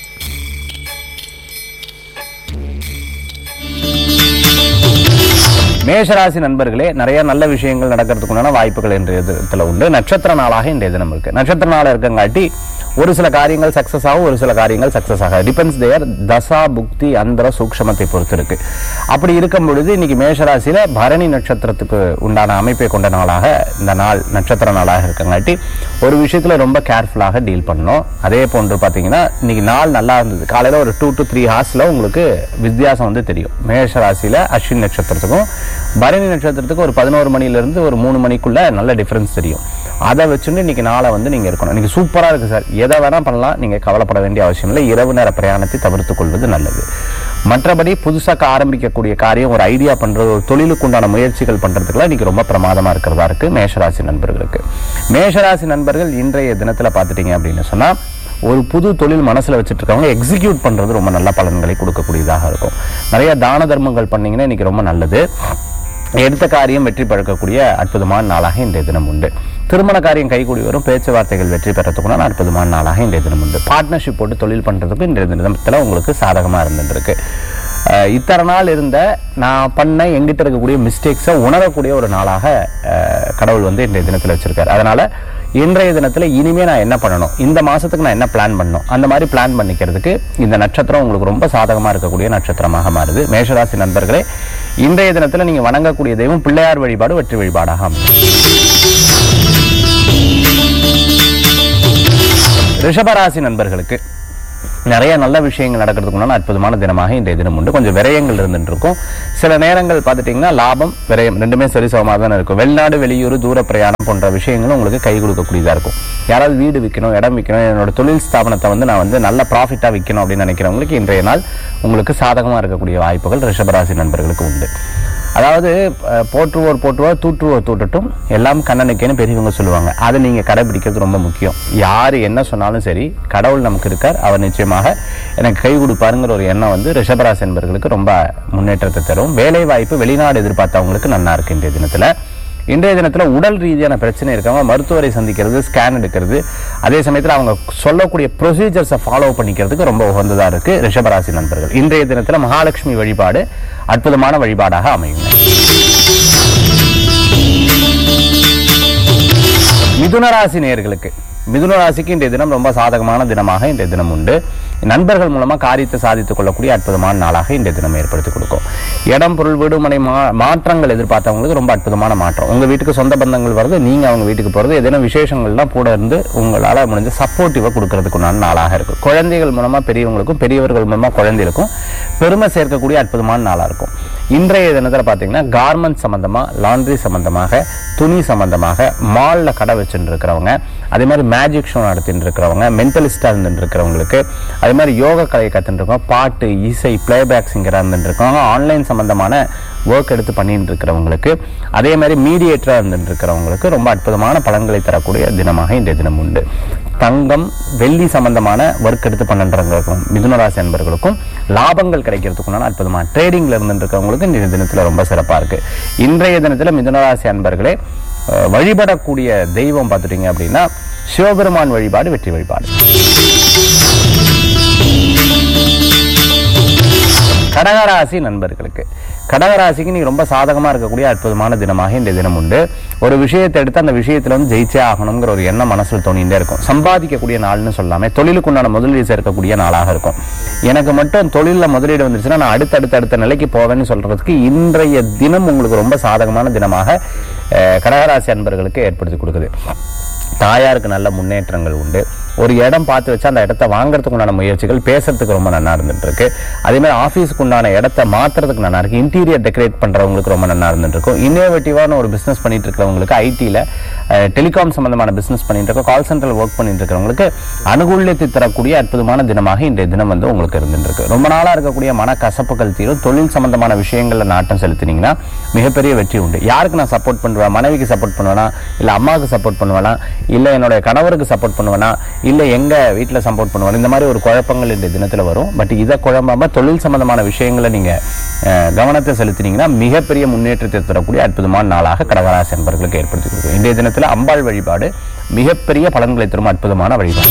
மேஷராசி நண்பர்களே நிறைய நல்ல விஷயங்கள் நடக்கிறதுக்குண்டான வாய்ப்புகள் இன்றைய தினத்துல உண்டு நட்சத்திர நாளாக இன்றைய தினம் இருக்கு நட்சத்திர நாளா இருக்கங்காட்டி ஒரு சில காரியங்கள் சக்சஸ் ஆகும் ஒரு சில காரியங்கள் சக்சஸ் ஆகாது டிபெண்ட்ஸ் தேர் தசா புக்தி அந்தர சூக்ஷமத்தை பொறுத்து இருக்கு அப்படி இருக்கும் பொழுது இன்னைக்கு மேஷராசியில பரணி நட்சத்திரத்துக்கு உண்டான அமைப்பை கொண்ட நாளாக இந்த நாள் நட்சத்திர நாளாக இருக்கங்காட்டி ஒரு விஷயத்துல ரொம்ப கேர்ஃபுல்லாக டீல் பண்ணணும் அதே போன்று பாத்தீங்கன்னா இன்னைக்கு நாள் நல்லா இருந்தது காலையில ஒரு டூ டு த்ரீ ஹார்ஸ்ல உங்களுக்கு வித்தியாசம் வந்து தெரியும் மேஷ ராசியில அஸ்வின் நட்சத்திரத்துக்கும் பரணி நட்சத்திரத்துக்கும் ஒரு பதினோரு மணில இருந்து ஒரு மூணு மணிக்குள்ள நல்ல டிஃபரன்ஸ் தெரியும் அதை வச்சுட்டு இன்னைக்கு நாளை வந்து நீங்க இருக்கணும் இன்னைக்கு சூப்பரா இருக்கு சார் எதை வேணா பண்ணலாம் நீங்க கவலைப்பட வேண்டிய அவசியம் இல்லை இரவு நேர பிரயாணத்தை தவிர்த்துக் கொள்வது நல்லது மற்றபடி புதுசாக ஆரம்பிக்கக்கூடிய காரியம் ஒரு ஐடியா பண்றது ஒரு தொழிலுக்கு உண்டான முயற்சிகள் பண்றதுக்குலாம் இன்னைக்கு ரொம்ப பிரமாதமா இருக்கிறதா இருக்கு மேஷராசி நண்பர்களுக்கு மேஷராசி நண்பர்கள் இன்றைய தினத்துல பாத்துட்டீங்க அப்படின்னு சொன்னா ஒரு புது தொழில் மனசுல வச்சுட்டு இருக்கவங்க எக்ஸிக்யூட் பண்றது ரொம்ப நல்ல பலன்களை கொடுக்கக்கூடியதாக இருக்கும் நிறைய தான தர்மங்கள் பண்ணீங்கன்னா இன்னைக்கு ரொம்ப நல்லது எடுத்த காரியம் வெற்றி பழக்கக்கூடிய அற்புதமான நாளாக இன்றைய தினம் உண்டு திருமண காரியம் கைகூடி வரும் பேச்சுவார்த்தைகள் வெற்றி பெறத்துக்குள்ள அற்புதமான நாளாக இன்றைய தினம் உண்டு பார்ட்னர்ஷிப் போட்டு தொழில் பண்றதுக்கு இன்றைய தினத்துல உங்களுக்கு சாதகமா இருந்துருக்கு அஹ் இத்தனை நாள் இருந்த நான் பண்ண எங்கிட்ட இருக்கக்கூடிய மிஸ்டேக்ஸை உணரக்கூடிய ஒரு நாளாக அஹ், கடவுள் வந்து இன்றைய தினத்தில் வச்சிருக்காரு அதனால இன்றைய தினத்துல இனிமே நான் என்ன பண்ணணும் இந்த மாசத்துக்கு நான் என்ன பிளான் பண்ணணும் அந்த மாதிரி பிளான் பண்ணிக்கிறதுக்கு இந்த நட்சத்திரம் உங்களுக்கு ரொம்ப சாதகமா இருக்கக்கூடிய நட்சத்திரமாக மாறுது மேஷராசி நண்பர்களே இன்றைய தினத்துல நீங்க வணங்கக்கூடிய தெய்வம் பிள்ளையார் வழிபாடு வெற்றி வழிபாடாக அமையும் ரிஷபராசி நண்பர்களுக்கு நிறைய நல்ல விஷயங்கள் நடக்கிறதுக்கு முன்னாடி அற்புதமான தினமாக இன்றைய தினம் உண்டு கொஞ்சம் விரயங்கள் இருந்துட்டு இருக்கும் சில நேரங்கள் பார்த்துட்டீங்கன்னா லாபம் விரயம் ரெண்டுமே சரிசமமாக தான் இருக்கும் வெளிநாடு வெளியூர் தூர பிரயாணம் போன்ற விஷயங்களும் உங்களுக்கு கை கொடுக்கக்கூடியதா இருக்கும் யாராவது வீடு விற்கணும் இடம் விற்கணும் என்னோட தொழில் ஸ்தாபனத்தை வந்து நான் வந்து நல்ல ப்ராஃபிட்டா விற்கணும் அப்படின்னு நினைக்கிறவங்களுக்கு இன்றைய நாள் உங்களுக்கு சாதகமா இருக்கக்கூடிய வாய்ப்புகள் ரிஷபராசி நண்பர்களுக்கு உண்டு அதாவது அஹ், போற்றுவோர் போற்றுவோர் தூற்றுவோர் தூட்டட்டும் எல்லாம் கண்ணனுக்கேன்னு பெரியவங்க சொல்லுவாங்க அதை நீங்க கடைபிடிக்கிறது ரொம்ப முக்கியம் யாரு என்ன சொன்னாலும் சரி கடவுள் நமக்கு இருக்கார் அவர் நிச்சயமாக எனக்கு கை கொடுப்பாருங்கிற ஒரு எண்ணம் வந்து ரிஷபராசி என்பர்களுக்கு ரொம்ப முன்னேற்றத்தை தரும் வேலை வாய்ப்பு வெளிநாடு எதிர்பார்த்தவங்களுக்கு நல்லா இருக்கு இன்றைய தினத்துல இன்றைய தினத்துல உடல் ரீதியான பிரச்சனை இருக்கவங்க மருத்துவரை சந்திக்கிறது ஸ்கேன் எடுக்கிறது அதே சமயத்துல அவங்க சொல்லக்கூடிய ப்ரொசீஜர்ஸை ஃபாலோ பண்ணிக்கிறதுக்கு ரொம்ப உகந்ததா இருக்கு ரிஷபராசி நண்பர்கள் இன்றைய தினத்துல மகாலட்சுமி வழிபாடு அற்புதமான வழிபாடாக அமையும் மிதுன ராசி நேயர்களுக்கு மிதுன ராசிக்கு இன்றைய தினம் ரொம்ப சாதகமான தினமாக இன்றைய தினம் உண்டு நண்பர்கள் மூலமா காரியத்தை சாதித்துக் கொள்ளக்கூடிய அற்புதமான நாளாக இன்றைய தினம் ஏற்படுத்தி கொடுக்கும் இடம் பொருள் வீடு மனை மா- மாற்றங்கள் எதிர்பார்த்தவங்களுக்கு ரொம்ப அற்புதமான மாற்றம் உங்க வீட்டுக்கு சொந்த பந்தங்கள் வருது நீங்க அவங்க வீட்டுக்கு போறது ஏதேனும் விசேஷங்கள்லாம் கூட இருந்து உங்களால முடிஞ்ச சப்போர்ட்டிவா கொடுக்கறதுக்குண்டான நாளாக இருக்கு குழந்தைகள் மூலமா பெரியவங்களுக்கும் பெரியவர்கள் மூலமா குழந்தைகளுக்கும் பெருமை சேர்க்கக்கூடிய அற்புதமான நாளா இருக்கும் இன்றைய தினத்தில் பார்த்தீங்கன்னா கார்மெண்ட் சம்பந்தமாக லாண்ட்ரி சம்பந்தமாக துணி சம்பந்தமாக மாலில் கடை வச்சுட்டு இருக்கிறவங்க அதே மாதிரி மேஜிக் ஷோ நடத்திட்டு இருக்கிறவங்க மென்டலிஸ்டாக இருந்துட்டு இருக்கிறவங்களுக்கு அதே மாதிரி யோக கலையை கற்றுட்டு இருக்கோம் பாட்டு இசை பிளேபேக் சிங்கராக இருந்துட்டு இருக்கவங்க ஆன்லைன் சம்பந்தமான ஒர்க் எடுத்து பண்ணிட்டு இருக்கிறவங்களுக்கு அதே மாதிரி மீடியேட்டராக இருந்துட்டு இருக்கிறவங்களுக்கு ரொம்ப அற்புதமான பலன்களை தரக்கூடிய தினமாக இன்றைய தினம் உண்டு தங்கம் வெள்ளி சம்பந்தமான ஒர்க் எடுத்து பண்ணுறவங்களுக்கும் மிதுனராசி அன்பர்களுக்கும் லாபங்கள் கிடைக்கிறதுக்குண்டான அற்புதமான ட்ரேடிங்ல இருந்துட்டு இருக்கிறவங்களுக்கு இன்றைய தினத்தில் ரொம்ப சிறப்பாக இருக்கு இன்றைய தினத்தில் மிதுனராசி அன்பர்களே அஹ், வழிபடக்கூடிய தெய்வம் பார்த்துட்டீங்க அப்படின்னா சிவபெருமான் வழிபாடு வெற்றி வழிபாடு கடகராசி நண்பர்களுக்கு கடகராசிக்கு நீங்க ரொம்ப சாதகமா இருக்கக்கூடிய அற்புதமான தினமாக இந்த தினம் உண்டு ஒரு விஷயத்தை எடுத்து அந்த விஷயத்துல வந்து ஜெயிச்சே ஆகணுங்கிற ஒரு எண்ணம் மனசுல தோணிட்டே இருக்கும் சம்பாதிக்கக்கூடிய நாள்னு சொல்லாம தொழிலுக்கு உண்டான முதலீடு சேர்க்கக்கூடிய நாளாக இருக்கும் எனக்கு மட்டும் தொழிலில் முதலீடு வந்துருச்சுன்னா நான் அடுத்த அடுத்த அடுத்த நிலைக்கு போவேன்னு சொல்றதுக்கு இன்றைய தினம் உங்களுக்கு ரொம்ப சாதகமான தினமாக அஹ், கடகராசி அன்பர்களுக்கு ஏற்படுத்தி கொடுக்குது தாயாருக்கு நல்ல முன்னேற்றங்கள் உண்டு ஒரு இடம் பார்த்து வச்சா அந்த இடத்த வாங்குறதுக்கு உண்டான முயற்சிகள் பேசுறதுக்கு ரொம்ப நல்லா இருந்துட்டு இருக்கு அதே மாதிரி ஆஃபீஸுக்கு உண்டான இடத்த மாத்துறதுக்கு நல்லா இருக்கு இன்டீரியர் டெக்கரேட் பண்றவங்களுக்கு ரொம்ப நல்லா இருந்துட்டு இருக்கும் இன்னோவேட்டிவான ஒரு பிசினஸ் பண்ணிட்டு இருக்கிறவங்களுக்கு ஐடியில் டெலிகாம் சம்பந்தமான பிசினஸ் பண்ணிட்டு இருக்கோம் கால் சென்டரில் ஒர்க் பண்ணிட்டு இருக்கிறவங்களுக்கு அனுகூல்யத்தை தரக்கூடிய அற்புதமான தினமாக இன்றைய தினம் வந்து உங்களுக்கு இருந்துட்டு இருக்கு ரொம்ப நாளா இருக்கக்கூடிய மன கசப்புகள் தீரும் தொழில் சம்பந்தமான விஷயங்கள்ல நாட்டம் செலுத்தினீங்கன்னா மிகப்பெரிய வெற்றி உண்டு யாருக்கு நான் சப்போர்ட் பண்ணுவேன் மனைவிக்கு சப்போர்ட் பண்ணுவேனா இல்ல அம்மாவுக்கு சப்போர்ட் பண்ணுவேனா இல்ல என்னுடைய கணவருக்கு சப்போர்ட் பண்ணுவேனா இல்ல எங்க வீட்டுல சப்போர்ட் பண்ணுவேன் இந்த மாதிரி ஒரு குழப்பங்கள் இந்த தினத்துல வரும் பட் இதை குழம்பாம தொழில் சம்பந்தமான விஷயங்களை நீங்க அஹ், கவனத்தை செலுத்தினீங்கன்னா மிகப்பெரிய முன்னேற்றத்தை தரக்கூடிய அற்புதமான நாளாக கடகராசி என்பர்களுக்கு ஏற்படுத்தி கொடுக்கும் இன்றைய தினத்துல அம்பாள் வழிபாடு மிகப்பெரிய பலன்களை தரும் அற்புதமான வழிபாடு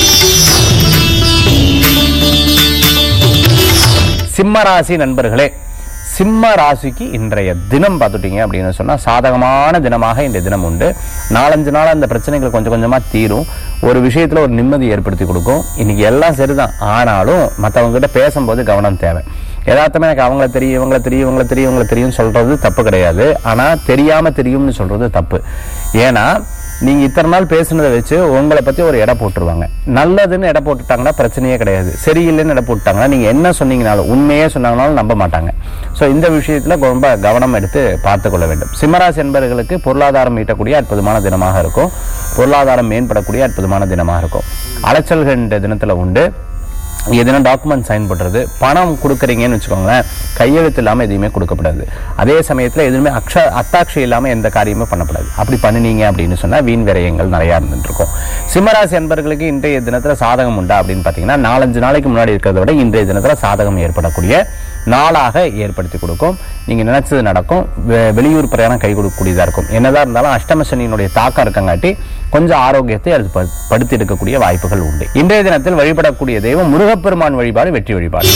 சிம்ம ராசி நண்பர்களே சிம்ம ராசிக்கு இன்றைய தினம் பார்த்துட்டீங்க அப்படின்னு சொன்னா சாதகமான தினமாக இன்றைய தினம் உண்டு நாலஞ்சு நாள் அந்த பிரச்சனைகள் கொஞ்சம் கொஞ்சமா தீரும் ஒரு விஷயத்துல ஒரு நிம்மதி ஏற்படுத்தி கொடுக்கும் இன்னைக்கு எல்லாம் சரிதான் ஆனாலும் மற்றவங்க கிட்ட பேசும்போது கவனம் தேவை யதார்த்தமா எனக்கு அவங்கள தெரியும் இவங்கள தெரியும் இவங்கள தெரியும் இவங்கள தெரியும் சொல்றது தப்பு கிடையாது ஆனா தெரியாம தெரியும்னு சொல்றது தப்பு ஏன்னா நீங்க இத்தனை நாள் பேசுனதை வச்சு உங்களை பத்தி ஒரு எடை போட்டுருவாங்க நல்லதுன்னு எடை போட்டுட்டாங்கன்னா பிரச்சனையே கிடையாது சரியில்லைன்னு எடை போட்டுட்டாங்கன்னா நீங்க என்ன சொன்னீங்கனாலும் உண்மையே சொன்னாங்கனாலும் நம்ப மாட்டாங்க ஸோ இந்த விஷயத்துல ரொம்ப கவனம் எடுத்து பார்த்து கொள்ள வேண்டும் சிம்மராசி என்பவர்களுக்கு பொருளாதாரம் ஈட்டக்கூடிய அற்புதமான தினமாக இருக்கும் பொருளாதாரம் மேம்படக்கூடிய அற்புதமான தினமாக இருக்கும் அலைச்சல்கள் இந்த தினத்துல உண்டு எதுனா டாக்குமெண்ட் சைன் பண்றது பணம் கொடுக்குறீங்கன்னு வச்சுக்கோங்களேன் கையெழுத்து இல்லாமல் எதுவுமே கொடுக்கப்படாது அதே சமயத்தில் எதுவுமே அக்ஷ அத்தாட்சி இல்லாமல் எந்த காரியமே பண்ணப்படாது அப்படி பண்ணினீங்க அப்படின்னு சொன்னால் வீண் விரயங்கள் நிறையா இருந்துட்டு இருக்கும் சிம்மராசி அன்பர்களுக்கு இன்றைய தினத்தில் சாதகம் உண்டா அப்படின்னு பார்த்தீங்கன்னா நாலஞ்சு நாளைக்கு முன்னாடி இருக்கிறத விட இன்றைய தினத்தில் சாதகம் ஏற்படக்கூடிய நாளாக ஏற்படுத்தி கொடுக்கும் நீங்க நினைச்சது நடக்கும் வெ- வெளியூர் பிரயாணம் கை கொடுக்கக்கூடியதா இருக்கும் என்னதான் இருந்தாலும் அஷ்டம சனியினுடைய தாக்கம் இருக்கங்காட்டி கொஞ்சம் ஆரோக்கியத்தை அது ப- படுத்தி எடுக்கக்கூடிய வாய்ப்புகள் உண்டு இன்றைய தினத்தில் வழிபடக்கூடிய தெய்வம் முருகப்பெருமான் வழிபாடு வெற்றி வழிபாடு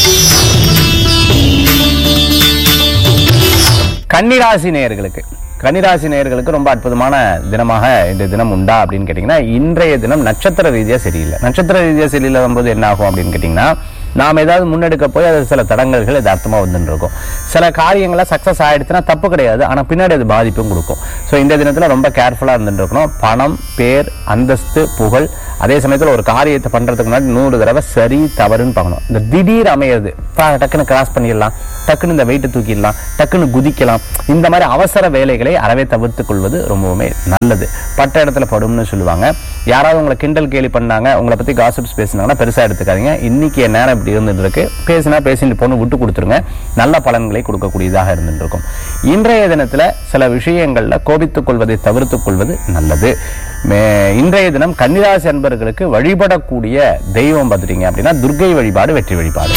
கன்னிராசி நேயர்களுக்கு கன்னிராசி நேயர்களுக்கு ரொம்ப அற்புதமான தினமாக இந்த தினம் உண்டா அப்படின்னு கேட்டிங்கன்னா இன்றைய தினம் நட்சத்திர ரீதியாக சரியில்லை நட்சத்திர ரீதியாக சரியில்லாத போது என்ன ஆகும் அப்படின்னு கேட்டிங்கன்னா நாம் ஏதாவது முன்னெடுக்க போய் அது சில தடங்கல்கள் யதார்த்தமாக வந்துட்டு இருக்கும் சில காரியங்களை சக்ஸஸ் ஆயிடுச்சுன்னா தப்பு கிடையாது ஆனால் பின்னாடி அது பாதிப்பும் கொடுக்கும் ஸோ இந்த தினத்தில் ரொம்ப கேர்ஃபுல்லாக இருந்துட்டு இருக்கணும் பணம் பேர் அந்தஸ்து புகழ் அதே சமயத்தில் ஒரு காரியத்தை பண்ணுறதுக்கு முன்னாடி நூறு தடவை சரி தவறுன்னு பார்க்கணும் இந்த திடீர் அமையிறது பா, டக்குன்னு கிராஸ் பண்ணிடலாம் டக்குன்னு இந்த வெயிட்டை தூக்கிடலாம் டக்குன்னு குதிக்கலாம் இந்த மாதிரி அவசர வேலைகளை அறவே தவிர்த்துக் கொள்வது ரொம்பவுமே நல்லது பட்ட இடத்துல படும்னு சொல்லுவாங்க யாராவது உங்களை கிண்டல் கேலி பண்ணாங்க உங்களை பத்தி காசிப்ஸ் பேசினாங்கன்னா பெருசா எடுத்துக்காதீங்க இன்னைக்கு என் நேரம் இப்படி இருந்துட்டு இருக்கு பேசினா பேசிட்டு போன்னு விட்டு கொடுத்துருங்க நல்ல பலன்களை கொடுக்கக்கூடியதாக இருந்துட்டு இருக்கும் இன்றைய தினத்துல சில விஷயங்கள்ல கோபித்துக் கொள்வதை தவிர்த்துக் கொள்வது நல்லது மே- இன்றைய தினம் கன்னிராசி அன்பர்களுக்கு வழிபடக்கூடிய தெய்வம் பார்த்துட்டீங்க அப்படின்னா துர்க்கை வழிபாடு வெற்றி வழிபாடு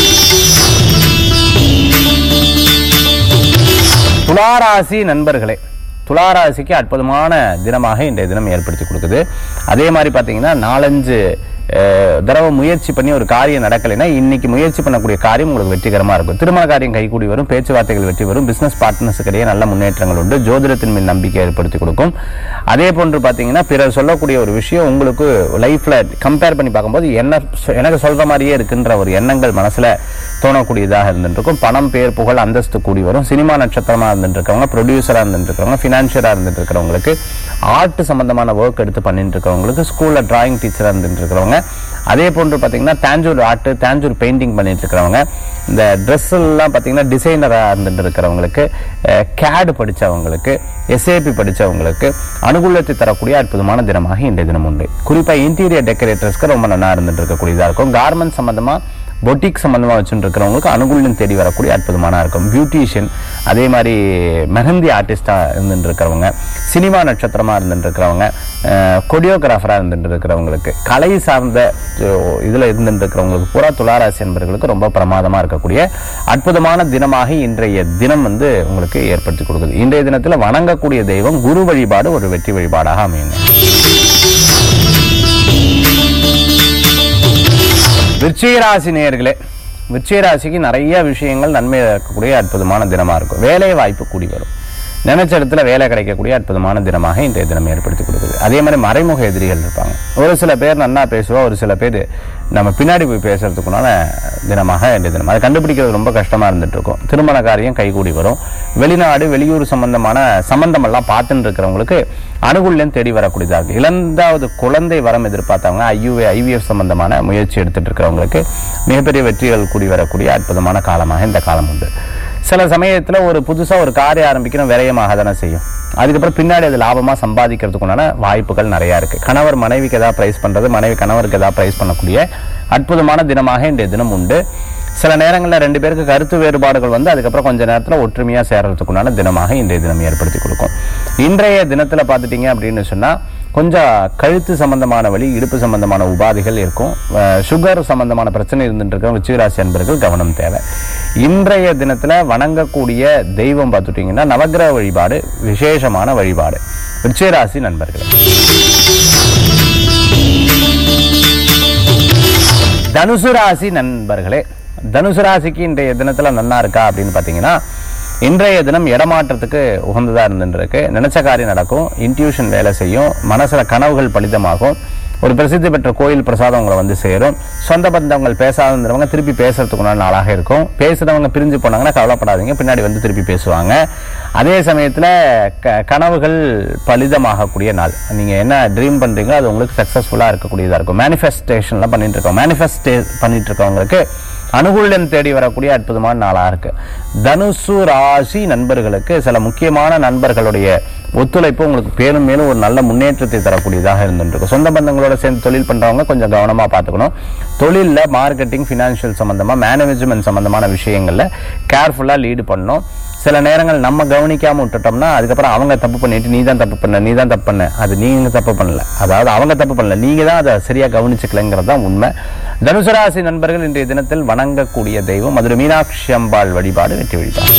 துளாராசி நண்பர்களே துளாராசிக்கு அற்புதமான தினமாக இன்றைய தினம் ஏற்படுத்தி கொடுக்குது அதே மாதிரி பார்த்தீங்கன்னா நாலஞ்சு அஹ், தடவை முயற்சி பண்ணி ஒரு காரியம் நடக்கலைன்னா இன்னைக்கு முயற்சி பண்ணக்கூடிய காரியம் உங்களுக்கு வெற்றிகரமா இருக்கும் திருமண காரியம் கைகூடி வரும் பேச்சுவார்த்தைகள் வெற்றி வரும் பிசினஸ் பார்ட்னர்ஸுக்கு இடையே நல்ல முன்னேற்றங்கள் உண்டு ஜோதிடத்தின் மேல் நம்பிக்கை ஏற்படுத்தி கொடுக்கும் அதே போன்று பார்த்தீங்கன்னா பிறர் சொல்லக்கூடிய ஒரு விஷயம் உங்களுக்கு லைஃப்ல கம்பேர் பண்ணி பார்க்கும்போது என்ன சொ- எனக்கு சொல்ற மாதிரியே இருக்குன்ற ஒரு எண்ணங்கள் மனசுல தோணக்கூடியதாக இருந்துட்டு இருக்கும் பணம் பேர் புகழ் அந்தஸ்து கூடி வரும் சினிமா நட்சத்திரமா இருந்துட்டு இருக்கவங்க ப்ரொடியூசரா இருந்துட்டு இருக்கவங்க ஃபினான்ஷியரா இருந்துட்டு இருக்கிறவங்களுக்கு ஆர்ட் சம்பந்தமான ஒர்க் எடுத்து பண்ணிட்டு இருக்கவங்களுக்கு ஸ்கூல்ல டிராயிங் டீச்சரா இருந்துட்டு இருக்கிறவங்க அதே போன்று பார்த்தீங்கன்னா தேஞ்சூர் ஆர்ட் தேஞ்சூர் பெயிண்டிங் பண்ணிட்டு இருக்கிறவங்க இந்த ட்ரெஸ் எல்லாம் பார்த்தீங்கன்னா டிசைனராக இருந்துட்டு இருக்கிறவங்களுக்கு கேடு படிச்சவங்களுக்கு எஸ்ஏபி படிச்சவங்களுக்கு அனுகூலத்தை தரக்கூடிய அற்புதமான தினமாக இன்றைய தினம் உண்டு குறிப்பாக இன்டீரியர் டெக்கரேட்டர்ஸ்க்கு ரொம்ப நல்லா இருந்துட்டு இருக்கக்கூடியதாக இருக்கும் கார்மெண்ட் சம்பந்தமா பொட்டிக் சம்பந்தமா வச்சுட்டு இருக்கிறவங்களுக்கு அனுகூலம் தேடி வரக்கூடிய அற்புதமான இருக்கும் பியூட்டிஷியன் அதே மாதிரி மெஹந்தி ஆர்டிஸ்டா இருந்துட்டு இருக்கிறவங்க சினிமா நட்சத்திரமா இருந்துட்டு இருக்கிறவங்க கொடியோகிராஃபரா இருந்துட்டு இருக்கிறவங்களுக்கு கலை சார்ந்த அஹ், இதுல இருந்துட்டு இருக்கிறவங்களுக்கு பூரா துளாராசி என்பவர்களுக்கு ரொம்ப பிரமாதமா இருக்கக்கூடிய அற்புதமான தினமாக இன்றைய தினம் வந்து உங்களுக்கு ஏற்படுத்தி கொடுக்குது இன்றைய தினத்துல வணங்கக்கூடிய தெய்வம் குரு வழிபாடு ஒரு வெற்றி வழிபாடாக அமையுங்க விருச்சிகராசி நேயர்களே விருச்சிகராசிக்கு நிறைய விஷயங்கள் நன்மை இருக்கக்கூடிய அற்புதமான தினமா இருக்கும் வேலை வாய்ப்பு கூடி வரும் நினைச்ச இடத்துல வேலை கிடைக்கக்கூடிய அற்புதமான தினமாக இன்றைய தினம் ஏற்படுத்தி கொடுக்குது அதே மாதிரி மறைமுக எதிரிகள் இருப்பாங்க ஒரு சில பேர் நன்னா பேசுவா ஒரு சில பேர் நம்ம பின்னாடி போய் பேசுறதுக்குனால தினமாக இன்றைய தினம் அதை கண்டுபிடிக்கிறது ரொம்ப கஷ்டமா இருந்துட்டு இருக்கும் திருமண காரியம் கைகூடி வரும் வெளிநாடு வெளியூர் சம்பந்தமான சம்பந்தம் எல்லாம் பார்த்துட்டு இருக்கிறவங்களுக்கு அனுகூல்யம் தேடி வரக்கூடியதாக இருக்கு இரண்டாவது குழந்தை வரம் எதிர்பார்த்தவங்க ஐயுவே ஐவிஎஃப் சம்பந்தமான முயற்சி எடுத்துட்டு இருக்கிறவங்களுக்கு மிகப்பெரிய வெற்றிகள் கூடி வரக்கூடிய அற்புதமான காலமாக இந்த காலம் உண்டு சில சமயத்துல ஒரு புதுசா ஒரு காரியம் ஆரம்பிக்கணும் விரயமாக தானே செய்யும் அதுக்கப்புறம் பின்னாடி அது லாபமா சம்பாதிக்கிறதுக்குண்டான வாய்ப்புகள் நிறைய இருக்கு கணவர் மனைவிக்கு ஏதாவது பிரைஸ் பண்றது மனைவி கணவருக்கு ஏதாவது பிரைஸ் பண்ணக்கூடிய அற்புதமான தினமாக இன்றைய தினம் உண்டு சில நேரங்களில் ரெண்டு பேருக்கு கருத்து வேறுபாடுகள் வந்து அதுக்கப்புறம் கொஞ்ச நேரத்தில் ஒற்றுமையா சேர்றதுக்குண்டான தினமாக இன்றைய தினம் ஏற்படுத்தி கொடுக்கும் இன்றைய தினத்துல பார்த்துட்டீங்க அப்படின்னு சொன்னா கொஞ்சம் கழுத்து சம்பந்தமான வலி இடுப்பு சம்பந்தமான உபாதைகள் இருக்கும் அஹ் சுகர் சம்பந்தமான பிரச்சனை இருந்துட்டு இருக்க விச்சிகராசி அன்பர்கள் கவனம் தேவை இன்றைய தினத்துல வணங்கக்கூடிய தெய்வம் பார்த்துட்டீங்கன்னா நவக்கிரக வழிபாடு விசேஷமான வழிபாடு விச்சிகராசி நண்பர்கள் தனுசு ராசி நண்பர்களே தனுசு ராசிக்கு இன்றைய தினத்துல நன்னா இருக்கா அப்படின்னு பாத்தீங்கன்னா இன்றைய தினம் இடமாற்றத்துக்கு உகந்ததா இருந்துருக்கு நினைச்ச காரியம் நடக்கும் இன்ட்யூஷன் வேலை செய்யும் மனசுல கனவுகள் பலிதமாகும் ஒரு பிரசித்தி பெற்ற கோயில் பிரசாதம் உங்களை வந்து சேரும் சொந்த பந்தவங்கள் பேசாதவங்க திருப்பி பேசுறதுக்குண்டான நாளாக இருக்கும் பேசுறவங்க பிரிஞ்சு போனாங்கன்னா கவலைப்படாதீங்க பின்னாடி வந்து திருப்பி பேசுவாங்க அதே சமயத்துல க- கனவுகள் பலிதமாகக்கூடிய நாள் நீங்க என்ன ட்ரீம் பண்றீங்களோ அது உங்களுக்கு சக்சஸ்ஃபுல்லா இருக்கக்கூடியதா இருக்கும் மேனிஃபெஸ்டேஷன்லாம் பண்ணிட்டு இருக்கோம் மேனிஃபெஸ்டே பண்ணிட்டு இருக்கவங்களுக்கு அனுகூல்யம் தேடி வரக்கூடிய அற்புதமான நாளா இருக்கு தனுசு ராசி நண்பர்களுக்கு சில முக்கியமான நண்பர்களுடைய ஒத்துழைப்பு உங்களுக்கு மேலும் மேலும் ஒரு நல்ல முன்னேற்றத்தை தரக்கூடியதாக இருந்துருக்கு சொந்த பந்தங்களோட சேர்ந்து தொழில் பண்றவங்க கொஞ்சம் கவனமா பார்த்துக்கணும் தொழில்ல மார்க்கெட்டிங் ஃபினான்ஷியல் சம்பந்தமா மேனேஜ்மெண்ட் சம்பந்தமான விஷயங்கள்ல கேர்ஃபுல்லா லீடு பண்ணணும் சில நேரங்கள் நம்ம கவனிக்காம விட்டுட்டோம்னா அதுக்கப்புறம் அவங்க தப்பு பண்ணிட்டு நீ தான் தப்பு பண்ண நீ தான் தப்பு பண்ண அது நீங்க தப்பு பண்ணல அதாவது அவங்க தப்பு பண்ணல நீங்க தான் அதை சரியா கவனிச்சுக்கலங்கிறது தான் உண்மை தனுசு ராசி நண்பர்கள் இன்றைய தினத்தில் வணங்கக்கூடிய தெய்வம் மதுரை மீனாட்சி அம்பாள் வழிபாடு வெற்றி வழிபாடு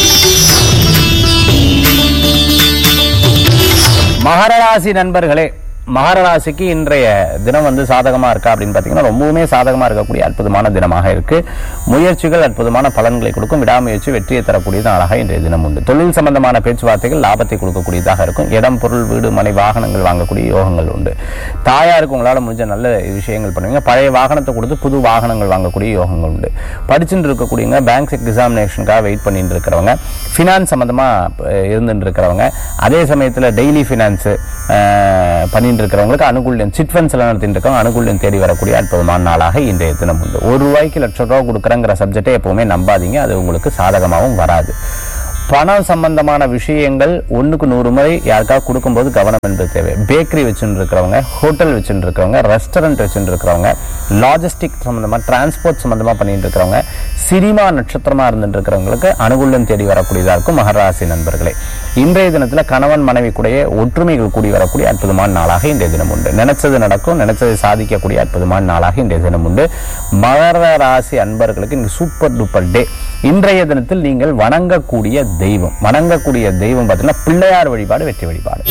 மகர ராசி நண்பர்களே மகர ராசிக்கு இன்றைய தினம் வந்து சாதகமா இருக்கா அப்படின்னு பாத்தீங்கன்னா ரொம்பவுமே சாதகமா இருக்கக்கூடிய அற்புதமான தினமாக இருக்கு முயற்சிகள் அற்புதமான பலன்களை கொடுக்கும் விடாமுயற்சி வெற்றியை தரக்கூடிய நாளாக இன்றைய தினம் உண்டு தொழில் சம்பந்தமான பேச்சுவார்த்தைகள் லாபத்தை கொடுக்கக்கூடியதாக இருக்கும் இடம் பொருள் வீடு மனை வாகனங்கள் வாங்கக்கூடிய யோகங்கள் உண்டு தாயாருக்கு உங்களால முடிஞ்ச நல்ல விஷயங்கள் பண்ணுவீங்க பழைய வாகனத்தை கொடுத்து புது வாகனங்கள் வாங்கக்கூடிய யோகங்கள் உண்டு படிச்சுட்டு இருக்கக்கூடியவங்க பேங்க் எக்ஸாமினேஷனுக்காக வெயிட் பண்ணிட்டு இருக்கிறவங்க ஃபினான்ஸ் சம்பந்தமா அஹ், இருந்துட்டு இருக்கிறவங்க அதே சமயத்துல டெய்லி ஃபினான்ஸ் பண்ணிட்டு இருக்கிறவங்களுக்கு அனுகூல்யம் சிட் ஃபண்ட்ஸ் எல்லாம் நடத்திட்டு இருக்கவங்க அனுகூல்யம் தேடி வரக்கூடிய அற்புதமான நாளாக இன்றைய தினம் உண்டு ஒரு ரூபாய்க்கு லட்சம் ரூபாய் கொடுக்குறங்கிற சப்ஜெக்டை எப்பவுமே நம்பாதீங்க அது உங்களுக்கு சாதகமாகவும் வராது பணம் சம்பந்தமான விஷயங்கள் ஒண்ணுக்கு நூறு முறை யாருக்காவது கொடுக்கும்போது கவனம் என்பது தேவை பேக்கரி வச்சுட்டு இருக்கிறவங்க ஹோட்டல் வச்சுட்டு இருக்கிறவங்க ரெஸ்டாரண்ட் வச்சுட்டு இருக்கிறவங்க லாஜிஸ்டிக் சம்பந்தமா டிரான்ஸ்போர்ட் சம்பந்தமா பண்ணிட்டு இருக்கிறவங்க சினிமா நட்சத்திரமா இருந்துட்டு இருக்கிறவங்களுக்கு அனுகூலம் தேடி வரக்கூடியதா இருக்கும் மகராசி நண்பர்களே இன்றைய தினத்துல கணவன் மனைவி கூடைய ஒற்றுமைகள் கூடி வரக்கூடிய அற்புதமான நாளாக இன்றைய தினம் உண்டு நினைச்சது நடக்கும் நினைச்சதை சாதிக்கக்கூடிய அற்புதமான நாளாக இன்றைய தினம் உண்டு மகர ராசி அன்பர்களுக்கு இங்கு சூப்பர் டூப்பர் டே இன்றைய தினத்தில் நீங்கள் வணங்கக்கூடிய தெய்வம் வணங்கக்கூடிய தெய்வம் பார்த்தீங்கன்னா பிள்ளையார் வழிபாடு வெற்றி வழிபாடு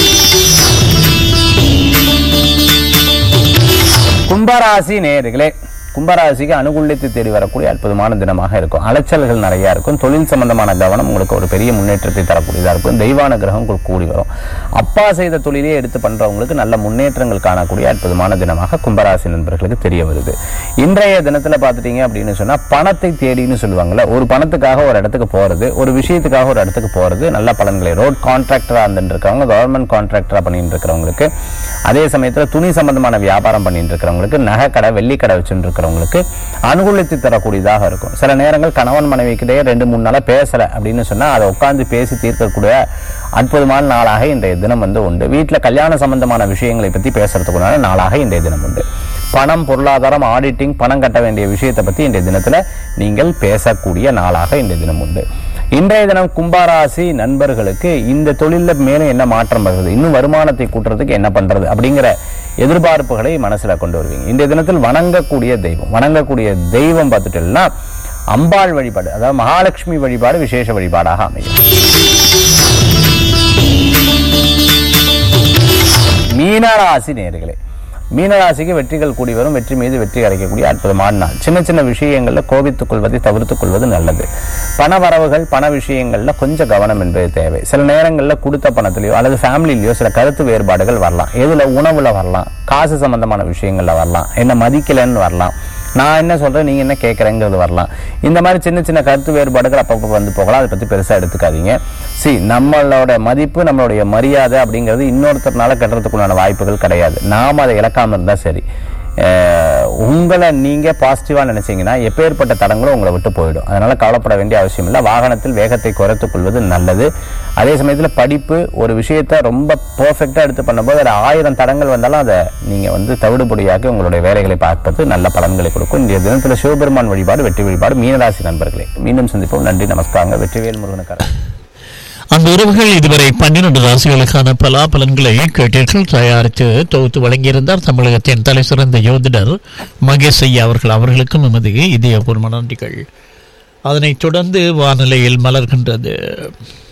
கும்பராசி நேயர்களே கும்பராசிக்கு அனுகூலித்து தேடி வரக்கூடிய அற்புதமான தினமாக இருக்கும் அலைச்சல்கள் நிறைய இருக்கும் தொழில் சம்பந்தமான கவனம் உங்களுக்கு ஒரு பெரிய முன்னேற்றத்தை தரக்கூடியதா இருக்கும் தெய்வான கிரகம் உங்களுக்கு கூடி வரும் அப்பா செய்த தொழிலே எடுத்து பண்றவங்களுக்கு நல்ல முன்னேற்றங்கள் காணக்கூடிய அற்புதமான தினமாக கும்பராசி நண்பர்களுக்கு தெரிய வருது இன்றைய தினத்துல பார்த்துட்டீங்க அப்படின்னு சொன்னா பணத்தை தேடின்னு சொல்லுவாங்கல்ல ஒரு பணத்துக்காக ஒரு இடத்துக்கு போறது ஒரு விஷயத்துக்காக ஒரு இடத்துக்கு போறது நல்ல பலன்களை ரோட் கான்ட்ராக்டரா இருந்துட்டு இருக்கிறவங்க கவர்மெண்ட் கான்ட்ராக்டரா பண்ணிட்டு இருக்கிறவங்களுக்கு அதே சமயத்துல துணி சம்பந்தமான வியாபாரம் பண்ணிட்டு இருக்கிறவங்களுக்கு நகை கடை வெள்ளி கடை வச்சுட்டு இருக்கிறவங்களுக்கு அனுகூலத்தை தரக்கூடியதாக இருக்கும் சில நேரங்கள் கணவன் மனைவிக்கிட்டே ரெண்டு மூணு நாளா பேசல அப்படின்னு சொன்னா அதை உட்கார்ந்து பேசி தீர்க்கக்கூடிய அற்புதமான நாளாக இன்றைய தினம் வந்து உண்டு வீட்டுல கல்யாண சம்பந்தமான விஷயங்களை பத்தி பேசுறதுக்குண்டான நாளாக இன்றைய தினம் உண்டு பணம் பொருளாதாரம் ஆடிட்டிங் பணம் கட்ட வேண்டிய விஷயத்தை பத்தி இன்றைய தினத்துல நீங்கள் பேசக்கூடிய நாளாக இன்றைய தினம் உண்டு இன்றைய தினம் கும்பாராசி நண்பர்களுக்கு இந்த தொழில்ல மேலும் என்ன மாற்றம் வருது இன்னும் வருமானத்தை கூட்டுறதுக்கு என்ன பண்றது அப்படிங்கிற எதிர்பார்ப்புகளை மனசுல கொண்டு வருவீங்க இன்றைய தினத்தில் வணங்கக்கூடிய தெய்வம் வணங்கக்கூடிய தெய்வம் பார்த்துட்டோம்னா அம்பாள் வழிபாடு அதாவது மகாலட்சுமி வழிபாடு விசேஷ வழிபாடாக அமையும் மீனராசி நேர்களே மீனராசிக்கு வெற்றிகள் கூடி வரும் வெற்றி மீது வெற்றி கிடைக்கக்கூடிய அற்புதமான நாள் சின்ன சின்ன விஷயங்கள்ல கோபித்துக் கொள்வதை தவிர்த்துக் கொள்வது நல்லது பண வரவுகள் பண விஷயங்கள்ல கொஞ்சம் கவனம் என்பது தேவை சில நேரங்கள்ல கொடுத்த பணத்திலேயோ அல்லது ஃபேமிலிலயோ சில கருத்து வேறுபாடுகள் வரலாம் எதுல உணவுல வரலாம் காசு சம்பந்தமான விஷயங்கள்ல வரலாம் என்ன மதிக்கலைன்னு வரலாம் நான் என்ன சொல்றேன் நீங்க என்ன கேட்கறேங்கிறது வரலாம் இந்த மாதிரி சின்ன சின்ன கருத்து வேறுபாடுகள் அப்பப்போ வந்து போகலாம் அதை பத்தி பெருசா எடுத்துக்காதீங்க சி நம்மளோட மதிப்பு நம்மளுடைய மரியாதை அப்படிங்கிறது இன்னொருத்தர்னால கட்டுறதுக்குண்டான வாய்ப்புகள் கிடையாது நாம அதை இழக்காம இருந்தா சரி அஹ் உங்களை நீங்க பாசிட்டிவா நினைச்சீங்கன்னா எப்பேற்பட்ட தடங்களும் உங்களை விட்டு போயிடும் அதனால கவலைப்பட வேண்டிய அவசியம் இல்லை வாகனத்தில் வேகத்தை குறைத்துக் கொள்வது நல்லது அதே சமயத்துல படிப்பு ஒரு விஷயத்த ரொம்ப பெர்ஃபெக்டா எடுத்து பண்ணும்போது அது ஆயிரம் தடங்கள் வந்தாலும் அதை நீங்க வந்து தவிடுபடியாக்கி உங்களுடைய வேலைகளை பார்ப்பது நல்ல பலன்களை கொடுக்கும் இன்றைய தினத்துல சிவபெருமான் வழிபாடு வெற்றி வழிபாடு மீனராசி நண்பர்களே மீண்டும் சந்திப்போம் நன்றி நமஸ்காரங்க வெற்றிவேல் முருகனுக்காரன் அந்த உறவுகள் இதுவரை பன்னிரண்டு ராசிகளுக்கான பலாபலன்களை கேட்டீர்கள் தயாரித்து தொகுத்து வழங்கியிருந்தார் தமிழகத்தின் தலை சிறந்த யோதிடர் மகேஷ் ஐயா அவர்கள் அவர்களுக்கும் எமது இதயபூர்வ நன்றிகள் அதனைத் தொடர்ந்து வானிலையில் மலர்கின்றது